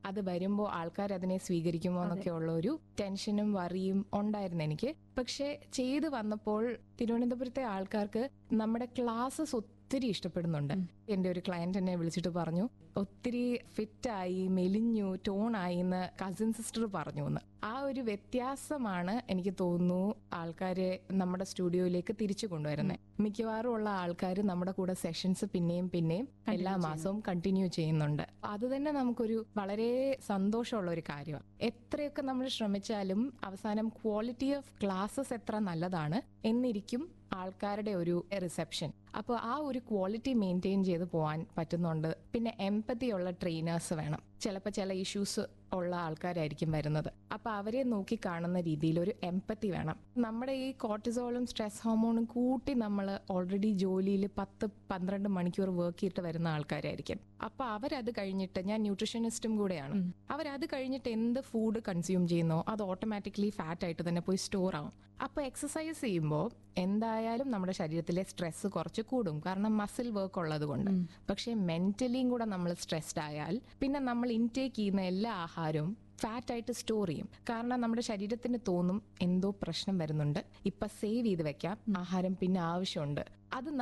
അത് വരുമ്പോൾ ആൾക്കാർ അതിനെ സ്വീകരിക്കുമോ എന്നൊക്കെ ഉള്ള ഒരു ടെൻഷനും വറിയും ഉണ്ടായിരുന്നു എനിക്ക് പക്ഷെ ചെയ്തു വന്നപ്പോൾ തിരുവനന്തപുരത്തെ ആൾക്കാർക്ക് നമ്മുടെ ക്ലാസ്സസ് ഒത്തിരി ഇഷ്ടപ്പെടുന്നുണ്ട് എന്റെ ഒരു ക്ലയന്റ് എന്നെ വിളിച്ചിട്ട് പറഞ്ഞു ഒത്തിരി ഫിറ്റായി മെലിഞ്ഞു ടോണായി എന്ന് കസിൻ സിസ്റ്റർ പറഞ്ഞു എന്ന് ആ ഒരു വ്യത്യാസമാണ് എനിക്ക് തോന്നുന്നു ആൾക്കാരെ നമ്മുടെ സ്റ്റുഡിയോയിലേക്ക് തിരിച്ചു കൊണ്ടുവരുന്നത് മിക്കവാറും ഉള്ള ആൾക്കാർ നമ്മുടെ കൂടെ സെഷൻസ് പിന്നെയും പിന്നെയും എല്ലാ മാസവും കണ്ടിന്യൂ ചെയ്യുന്നുണ്ട് അത് തന്നെ നമുക്കൊരു വളരെ സന്തോഷമുള്ള ഒരു കാര്യമാണ് എത്രയൊക്കെ നമ്മൾ ശ്രമിച്ചാലും അവസാനം ക്വാളിറ്റി ഓഫ് ക്ലാസ്സസ് എത്ര നല്ലതാണ് എന്നിരിക്കും ആൾക്കാരുടെ ഒരു റിസപ്ഷൻ അപ്പോൾ ആ ഒരു ക്വാളിറ്റി മെയിൻറ്റെയിൻ ചെയ്ത് പോകാൻ പറ്റുന്നുണ്ട് പിന്നെ എംപതി ഉള്ള ട്രെയിനേഴ്സ് വേണം ചിലപ്പോൾ ചില ഇഷ്യൂസ് ഉള്ള ആൾക്കാരായിരിക്കും വരുന്നത് അപ്പൊ അവരെ നോക്കി കാണുന്ന രീതിയിൽ ഒരു എംപതി വേണം നമ്മുടെ ഈ കോർട്ടിസോളും സ്ട്രെസ് ഹോർമോണും കൂട്ടി നമ്മൾ ഓൾറെഡി ജോലിയിൽ പത്ത് പന്ത്രണ്ട് മണിക്കൂർ വർക്ക് ചെയ്തിട്ട് വരുന്ന ആൾക്കാരായിരിക്കും അപ്പൊ അവരത് കഴിഞ്ഞിട്ട് ഞാൻ ന്യൂട്രീഷനിസ്റ്റും കൂടെയാണ് അവരത് കഴിഞ്ഞിട്ട് എന്ത് ഫുഡ് കൺസ്യൂം ചെയ്യുന്നോ അത് ഓട്ടോമാറ്റിക്കലി ഫാറ്റ് ആയിട്ട് തന്നെ പോയി സ്റ്റോർ ആവും അപ്പൊ എക്സസൈസ് ചെയ്യുമ്പോൾ എന്തായാലും നമ്മുടെ ശരീരത്തിലെ സ്ട്രെസ് കുറച്ച് കൂടും കാരണം മസിൽ വർക്ക് ഉള്ളത് കൊണ്ട് പക്ഷെ മെന്റലിയും കൂടെ നമ്മൾ സ്ട്രെസ്ഡ് ആയാൽ പിന്നെ നമ്മൾ ഇൻടേക്ക് ചെയ്യുന്ന എല്ലാ ആഹാരവും ഫാറ്റ് ആയിട്ട് സ്റ്റോർ ചെയ്യും കാരണം നമ്മുടെ ശരീരത്തിന് തോന്നും എന്തോ പ്രശ്നം വരുന്നുണ്ട് ഇപ്പൊ സേവ് ചെയ്ത് വെക്കാം ആഹാരം പിന്നെ ആവശ്യമുണ്ട് അത്